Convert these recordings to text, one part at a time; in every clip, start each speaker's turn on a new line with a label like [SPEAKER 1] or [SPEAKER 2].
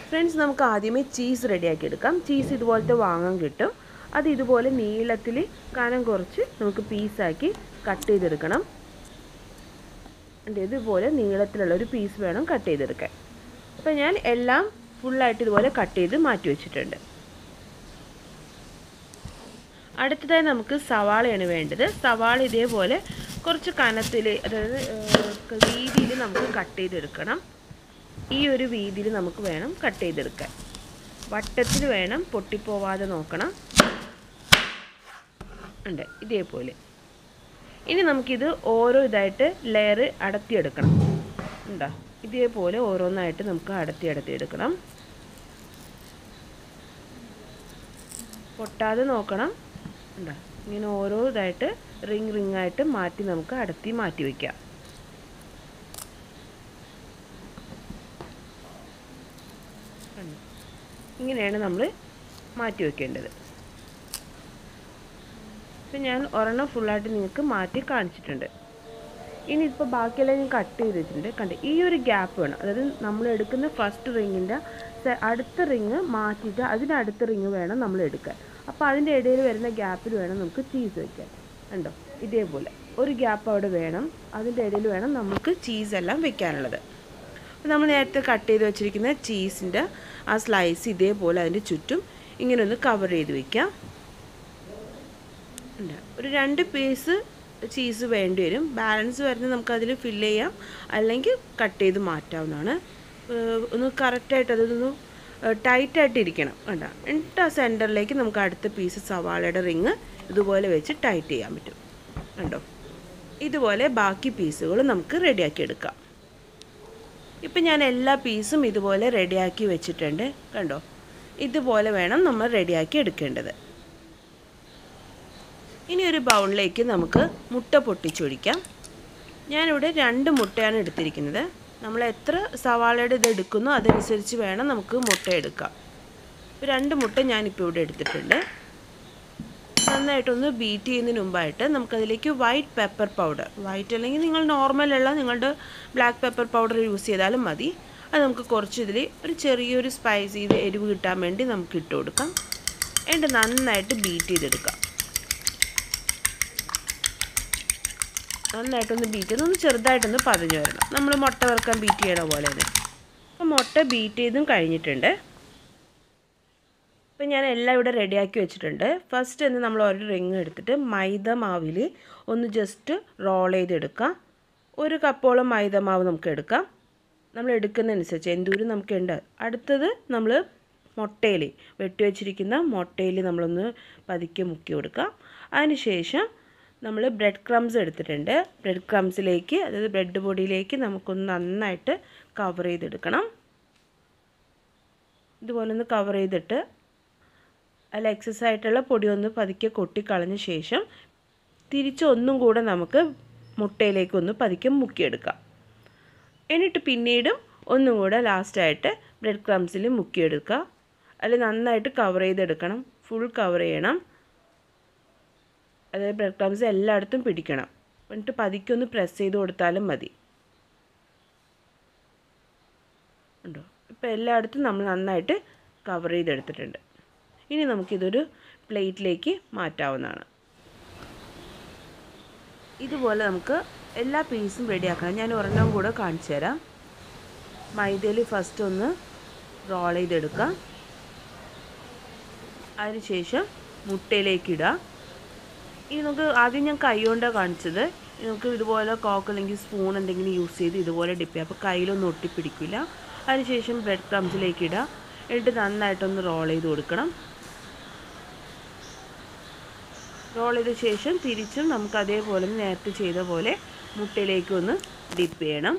[SPEAKER 1] friends നമുക്ക് ആദ്യമേ cheese റെഡിയാക്കി എടുക്കാം ചീസ് ഇതുപോലത്തെ വാങ്ങാൻ കിട്ടും അത് ഇതുപോലെ നീളത്തിൽ കനം കുറച്ച് നമുക്ക് പീസാക്കി കട്ട് ചെയ്തെടുക്കണം ഉണ്ട് ഇതുപോലെ നീളത്തിലുള്ള ഒരു പീസ് വേണം കട്ട് ചെയ്തെടുക്കാൻ അപ്പോൾ ഞാൻ എല്ലാം ഫുള്ളായിട്ട് ഇതുപോലെ കട്ട് ചെയ്ത് മാറ്റി വെച്ചിട്ടുണ്ട് അടുത്തതായി നമുക്ക് സവാളയാണ് വേണ്ടത് സവാള ഇതേപോലെ കുറച്ച് കനത്തിൽ അതായത് വീതിയിൽ നമുക്ക് കട്ട് ചെയ്തെടുക്കണം ഈ ഒരു വീതിയിൽ നമുക്ക് വേണം കട്ട് ചെയ്തെടുക്കാൻ വട്ടത്തിൽ വേണം പൊട്ടിപ്പോവാതെ നോക്കണം ഉണ്ട് ഇതേപോലെ ഇനി നമുക്കിത് ഓരോ ഇതായിട്ട് ലെയർ അടത്തിയെടുക്കണം ഉണ്ടോ ഇതേപോലെ ഓരോന്നായിട്ട് നമുക്ക് അടത്തി അടത്തി എടുക്കണം പൊട്ടാതെ നോക്കണം ഉണ്ടോ ഇങ്ങനെ ഓരോ ഇതായിട്ട് റിങ് റിങ് ആയിട്ട് മാറ്റി നമുക്ക് അടത്തി മാറ്റി വയ്ക്കാം ഇങ്ങനെയാണ് നമ്മൾ മാറ്റി വെക്കേണ്ടത് ഇപ്പം ഞാൻ ഒരെണ്ണം ഫുള്ളായിട്ട് നിങ്ങൾക്ക് മാറ്റി കാണിച്ചിട്ടുണ്ട് ഇനി ഇപ്പോൾ ബാക്കിയെല്ലാം ഞാൻ കട്ട് ചെയ്ത് വെച്ചിട്ടുണ്ട് കണ്ട് ഈ ഒരു ഗ്യാപ്പ് വേണം അതായത് നമ്മൾ എടുക്കുന്ന ഫസ്റ്റ് റിങ്ങിൻ്റെ അടുത്ത റിങ് മാറ്റിയിട്ട് അതിനടുത്ത റിങ് വേണം നമ്മൾ എടുക്കാൻ അപ്പോൾ അതിൻ്റെ ഇടയിൽ വരുന്ന ഗ്യാപ്പിൽ വേണം നമുക്ക് ചീസ് വയ്ക്കാൻ കണ്ടോ ഇതേപോലെ ഒരു ഗ്യാപ്പ് അവിടെ വേണം അതിൻ്റെ ഇടയിൽ വേണം നമുക്ക് ചീസ് എല്ലാം വെക്കാനുള്ളത് അപ്പോൾ നമ്മൾ നേരത്തെ കട്ട് ചെയ്ത് വെച്ചിരിക്കുന്ന ചീസിൻ്റെ ആ സ്ലൈസ് ഇതേപോലെ അതിൻ്റെ ചുറ്റും ഇങ്ങനെ ഒന്ന് കവർ ചെയ്ത് വെക്കാം ഉണ്ട് ഒരു രണ്ട് പീസ് ചീസ് വേണ്ടി വരും ബാലൻസ് വരുന്നത് നമുക്കതിൽ ഫില്ല് ചെയ്യാം അല്ലെങ്കിൽ കട്ട് ചെയ്ത് മാറ്റാവുന്നതാണ് ഒന്ന് കറക്റ്റായിട്ട് അതൊന്ന് ടൈറ്റായിട്ട് ഇരിക്കണം കണ്ട എന്നിട്ട് ആ സെൻറ്ററിലേക്ക് നമുക്ക് അടുത്ത പീസ് സവാളയുടെ റിങ് ഇതുപോലെ വെച്ച് ടൈറ്റ് ചെയ്യാൻ പറ്റും കണ്ടോ ഇതുപോലെ ബാക്കി പീസുകൾ നമുക്ക് റെഡിയാക്കി എടുക്കാം ഇപ്പം ഞാൻ എല്ലാ പീസും ഇതുപോലെ റെഡിയാക്കി വെച്ചിട്ടുണ്ട് കണ്ടോ ഇതുപോലെ വേണം നമ്മൾ റെഡിയാക്കി എടുക്കേണ്ടത് ഇനി ഒരു ബൗളിലേക്ക് നമുക്ക് മുട്ട പൊട്ടിച്ചൊഴിക്കാം ഞാനിവിടെ രണ്ട് മുട്ടയാണ് എടുത്തിരിക്കുന്നത് നമ്മൾ എത്ര സവാളയുടെ ഇത് എടുക്കുന്നോ അതനുസരിച്ച് വേണം നമുക്ക് മുട്ട എടുക്കാം രണ്ട് മുട്ട ഞാനിപ്പോൾ ഇവിടെ എടുത്തിട്ടുണ്ട് നന്നായിട്ടൊന്ന് ബീറ്റ് ചെയ്യുന്നതിന് മുമ്പായിട്ട് നമുക്കതിലേക്ക് വൈറ്റ് പെപ്പർ പൗഡർ വൈറ്റ് അല്ലെങ്കിൽ നിങ്ങൾ നോർമലുള്ള നിങ്ങളുടെ ബ്ലാക്ക് പെപ്പർ പൗഡർ യൂസ് ചെയ്താലും മതി അത് നമുക്ക് കുറച്ച് ഇതിൽ ഒരു ചെറിയൊരു സ്പൈസ് ചെയ്ത് എരിവ് കിട്ടാൻ വേണ്ടി നമുക്ക് ഇട്ട് കൊടുക്കാം എന്നിട്ട് നന്നായിട്ട് ബീറ്റ് ചെയ്തെടുക്കാം നന്നായിട്ടൊന്ന് ബീറ്റ് ചെയ്ത് ഒന്ന് ചെറുതായിട്ടൊന്ന് പതഞ്ഞു വരണം നമ്മൾ മുട്ട വറുക്കാൻ ബീറ്റ് ചെയ്യണ പോലെ തന്നെ അപ്പോൾ മുട്ട ബീറ്റ് ചെയ്തും കഴിഞ്ഞിട്ടുണ്ട് ഇപ്പം ഞാൻ എല്ലാം ഇവിടെ റെഡിയാക്കി വെച്ചിട്ടുണ്ട് ഫസ്റ്റ് എന്ന് നമ്മൾ ഒരു റിങ് എടുത്തിട്ട് മൈദ മാവിൽ ഒന്ന് ജസ്റ്റ് റോൾ ചെയ്തെടുക്കാം ഒരു കപ്പോളം മൈദ മാവ് നമുക്ക് എടുക്കാം നമ്മൾ എടുക്കുന്നതനുസരിച്ച് എന്തൂരം നമുക്ക് ഉണ്ട് അടുത്തത് നമ്മൾ മുട്ടയിൽ വെട്ടി വെച്ചിരിക്കുന്ന മുട്ടയിൽ നമ്മളൊന്ന് പതുക്കെ മുക്കി കൊടുക്കാം അതിനുശേഷം നമ്മൾ ബ്രെഡ് ക്രംസ് എടുത്തിട്ടുണ്ട് ബ്രെഡ് ക്രംസിലേക്ക് അതായത് ബ്രെഡ് പൊടിയിലേക്ക് നമുക്കൊന്ന് നന്നായിട്ട് കവർ ചെയ്തെടുക്കണം ഇതുപോലെ ഒന്ന് കവർ ചെയ്തിട്ട് അതിൽ എക്സസ് ആയിട്ടുള്ള പൊടി ഒന്ന് പതുക്കെ കൊട്ടിക്കളഞ്ഞ ശേഷം തിരിച്ച് ഒന്നും കൂടെ നമുക്ക് മുട്ടയിലേക്ക് ഒന്ന് പതുക്കെ മുക്കിയെടുക്കാം എന്നിട്ട് പിന്നീടും ഒന്നും കൂടെ ലാസ്റ്റായിട്ട് ബ്രെഡ് ക്രംസിൽ മുക്കിയെടുക്കുക അതിൽ നന്നായിട്ട് കവർ ചെയ്തെടുക്കണം ഫുൾ കവർ ചെയ്യണം അതായത് ബ്രെഡ് ക്രംസ് എല്ലായിടത്തും പിടിക്കണം എന്നിട്ട് പതുക്കെ ഒന്ന് പ്രസ് ചെയ്ത് കൊടുത്താലും മതി ഉണ്ടോ ഇപ്പോൾ എല്ലായിടത്തും നമ്മൾ നന്നായിട്ട് കവർ ചെയ്തെടുത്തിട്ടുണ്ട് ഇനി നമുക്കിതൊരു പ്ലേറ്റിലേക്ക് മാറ്റാവുന്നതാണ് ഇതുപോലെ നമുക്ക് എല്ലാ പീസും റെഡിയാക്കണം ഞാൻ ഒരെണ്ണം കൂടെ കാണിച്ചു തരാം മൈദയിൽ ഫസ്റ്റ് ഒന്ന് റോൾ ചെയ്തെടുക്കാം അതിനുശേഷം മുട്ടയിലേക്ക് ഇടാം ഇനി നമുക്ക് ആദ്യം ഞാൻ കൈ കൊണ്ടാണ് കാണിച്ചത് നമുക്ക് ഇതുപോലെ കോക്ക് അല്ലെങ്കിൽ സ്പൂൺ എന്തെങ്കിലും യൂസ് ചെയ്ത് ഇതുപോലെ ഡിപ്പ് ചെയ്യാം അപ്പോൾ കയ്യിലൊന്നും ഒട്ടിപ്പിടിക്കില്ല അതിനുശേഷം ബ്രെഡ് ക്രംസിലേക്ക് ഇടുക എന്നിട്ട് നന്നായിട്ടൊന്ന് റോൾ ചെയ്ത് കൊടുക്കണം റോൾ ചെയ്ത ശേഷം തിരിച്ചും നമുക്ക് അതേപോലെ നേരത്തെ ചെയ്ത പോലെ മുട്ടയിലേക്ക് ഒന്ന് ഡിപ്പ് ചെയ്യണം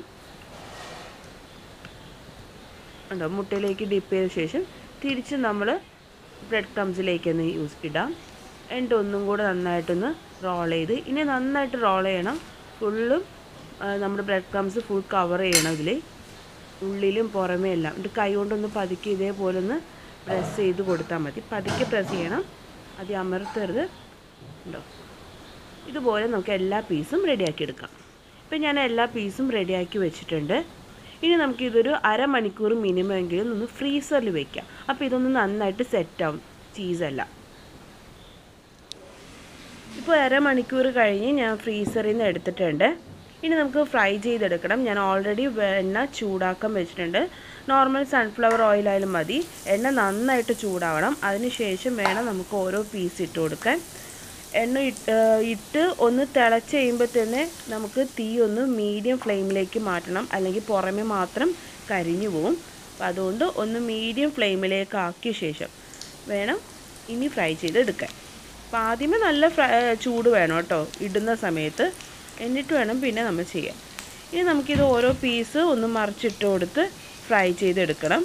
[SPEAKER 1] ഉണ്ടോ മുട്ടയിലേക്ക് ഡിപ്പ് ചെയ്ത ശേഷം തിരിച്ച് നമ്മൾ ബ്രെഡ് ക്രംസിലേക്ക് ഒന്ന് യൂസ് ഇടാം എന്നിട്ട് ഒന്നും കൂടെ നന്നായിട്ടൊന്ന് റോൾ ചെയ്ത് ഇനി നന്നായിട്ട് റോൾ ചെയ്യണം ഫുള്ളും നമ്മുടെ ബ്രെഡ് ക്രംസ് ഫുൾ കവർ ചെയ്യണം ഇതിൽ ഉള്ളിലും പുറമേ എല്ലാം എന്നിട്ട് കൈ കൊണ്ടൊന്ന് പതുക്കി ഇതേപോലെ ഒന്ന് പ്രസ് ചെയ്ത് കൊടുത്താൽ മതി പതുക്കെ പ്രസ് ചെയ്യണം അത് അമർത്തരുത് ഉണ്ടോ ഇതുപോലെ നമുക്ക് എല്ലാ പീസും റെഡിയാക്കി എടുക്കാം ഇപ്പം ഞാൻ എല്ലാ പീസും റെഡിയാക്കി വെച്ചിട്ടുണ്ട് ഇനി നമുക്കിതൊരു അരമണിക്കൂർ മിനിമം എങ്കിലും ഒന്ന് ഫ്രീസറിൽ വെക്കാം അപ്പോൾ ഇതൊന്ന് നന്നായിട്ട് സെറ്റാവും ചീസെല്ലാം ഇപ്പോൾ അരമണിക്കൂർ കഴിഞ്ഞ് ഞാൻ ഫ്രീസറിൽ നിന്ന് എടുത്തിട്ടുണ്ട് ഇനി നമുക്ക് ഫ്രൈ ചെയ്തെടുക്കണം ഞാൻ ഓൾറെഡി എണ്ണ ചൂടാക്കാൻ വെച്ചിട്ടുണ്ട് നോർമൽ സൺഫ്ലവർ ഓയിലായാലും മതി എണ്ണ നന്നായിട്ട് ചൂടാവണം അതിനുശേഷം വേണം നമുക്ക് ഓരോ പീസ് ഇട്ട് കൊടുക്കാൻ എണ്ണ ഇട്ട് ഇട്ട് ഒന്ന് തിളച്ച് കഴിയുമ്പോൾ തന്നെ നമുക്ക് തീ ഒന്ന് മീഡിയം ഫ്ലെയിമിലേക്ക് മാറ്റണം അല്ലെങ്കിൽ പുറമെ മാത്രം കരിഞ്ഞു പോവും അപ്പോൾ അതുകൊണ്ട് ഒന്ന് മീഡിയം ഫ്ലെയിമിലേക്ക് ആക്കിയ ശേഷം വേണം ഇനി ഫ്രൈ ചെയ്തെടുക്കാൻ അപ്പോൾ ആദ്യമേ നല്ല ഫ്രൈ ചൂട് വേണം കേട്ടോ ഇടുന്ന സമയത്ത് എന്നിട്ട് വേണം പിന്നെ നമ്മൾ ചെയ്യാൻ ഇനി നമുക്കിത് ഓരോ പീസ് ഒന്ന് മറിച്ചിട്ട് കൊടുത്ത് ഫ്രൈ ചെയ്തെടുക്കണം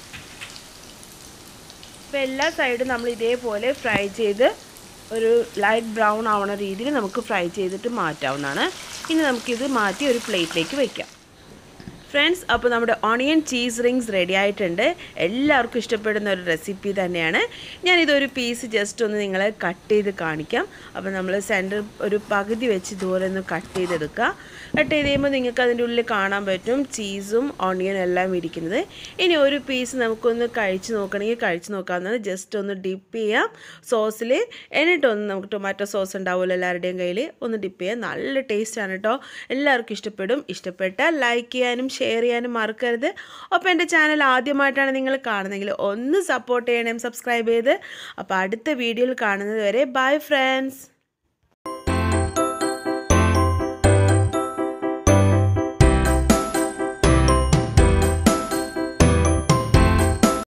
[SPEAKER 1] അപ്പോൾ എല്ലാ സൈഡും നമ്മൾ ഇതേപോലെ ഫ്രൈ ചെയ്ത് ഒരു ലൈറ്റ് ബ്രൗൺ ആവണ രീതിയിൽ നമുക്ക് ഫ്രൈ ചെയ്തിട്ട് മാറ്റാവുന്നതാണ് ഇനി നമുക്കിത് മാറ്റി ഒരു പ്ലേറ്റിലേക്ക് വയ്ക്കാം ഫ്രണ്ട്സ് അപ്പോൾ നമ്മുടെ ഓണിയൻ ചീസ് റിങ്സ് റെഡി ആയിട്ടുണ്ട് എല്ലാവർക്കും ഇഷ്ടപ്പെടുന്ന ഒരു റെസിപ്പി തന്നെയാണ് ഞാനിതൊരു പീസ് ജസ്റ്റ് ഒന്ന് നിങ്ങളെ കട്ട് ചെയ്ത് കാണിക്കാം അപ്പോൾ നമ്മൾ സെൻറ്റർ ഒരു പകുതി വെച്ച് ഇതുപോലെ ഒന്ന് കട്ട് ചെയ്തെടുക്കുക കട്ട് ചെയ്ത് കഴിയുമ്പോൾ നിങ്ങൾക്ക് അതിൻ്റെ ഉള്ളിൽ കാണാൻ പറ്റും ചീസും ഓണിയനും എല്ലാം ഇരിക്കുന്നത് ഇനി ഒരു പീസ് നമുക്കൊന്ന് കഴിച്ച് നോക്കണമെങ്കിൽ കഴിച്ച് നോക്കാവുന്നതാണ് ജസ്റ്റ് ഒന്ന് ഡിപ്പ് ചെയ്യാം സോസിൽ എന്നിട്ടൊന്ന് നമുക്ക് ടൊമാറ്റോ സോസ് ഉണ്ടാവുമല്ലോ എല്ലാവരുടെയും കയ്യിൽ ഒന്ന് ഡിപ്പ് ചെയ്യാം നല്ല ടേസ്റ്റാണ് കേട്ടോ എല്ലാവർക്കും ഇഷ്ടപ്പെടും ഇഷ്ടപ്പെട്ടാൽ ലൈക്ക് ചെയ്യാനും ഷെയർ ചെയ്യാനും മറക്കരുത് അപ്പോൾ എൻ്റെ ചാനൽ ആദ്യമായിട്ടാണ് നിങ്ങൾ കാണുന്നതെങ്കിൽ ഒന്ന് സപ്പോർട്ട് ചെയ്യണം സബ്സ്ക്രൈബ് ചെയ്ത് അപ്പോൾ അടുത്ത വീഡിയോയിൽ കാണുന്നത് വരെ ബൈ ഫ്രണ്ട്സ്